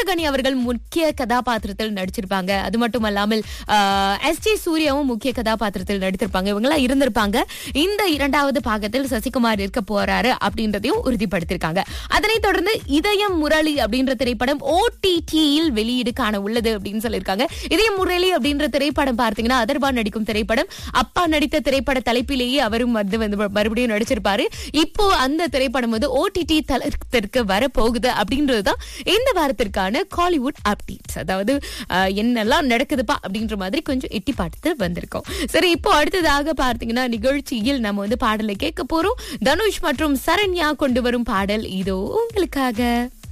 கமலகனி அவர்கள் முக்கிய கதாபாத்திரத்தில் நடிச்சிருப்பாங்க அது மட்டும் அல்லாமல் எஸ் ஜே சூர்யாவும் முக்கிய கதாபாத்திரத்தில் நடித்திருப்பாங்க இவங்கெல்லாம் இருந்திருப்பாங்க இந்த இரண்டாவது பாகத்தில் சசிகுமார் இருக்க போறாரு அப்படின்றதையும் உறுதிப்படுத்திருக்காங்க அதனைத் தொடர்ந்து இதயம் முரளி அப்படின்ற திரைப்படம் ஓடிடியில் வெளியீடு காண உள்ளது அப்படின்னு சொல்லியிருக்காங்க இதயம் முரளி அப்படின்ற திரைப்படம் பார்த்தீங்கன்னா அதர்பான் நடிக்கும் திரைப்படம் அப்பா நடித்த திரைப்பட தலைப்பிலேயே அவரும் வந்து வந்து மறுபடியும் நடிச்சிருப்பாரு இப்போ அந்த திரைப்படம் வந்து ஓடிடி தளத்திற்கு வரப்போகுது அப்படின்றதுதான் இந்த வாரத்திற்கான காலிவுட் அப்டேட்ஸ் அதாவது அஹ், என்னெல்லாம் நடக்குதுப்பா அப்படின்ற மாதிரி கொஞ்சம் எட்டி பார்த்து வந்திருக்கோம் சரி இப்போ அடுத்ததாக பார்த்தீங்கன்னா நிகழ்ச்சியில் நம்ம வந்து பாடலை கேட்க போறோம் தனுஷ் மற்றும் சரண்யா கொண்டு வரும் பாடல் இதோ உங்களுக்காக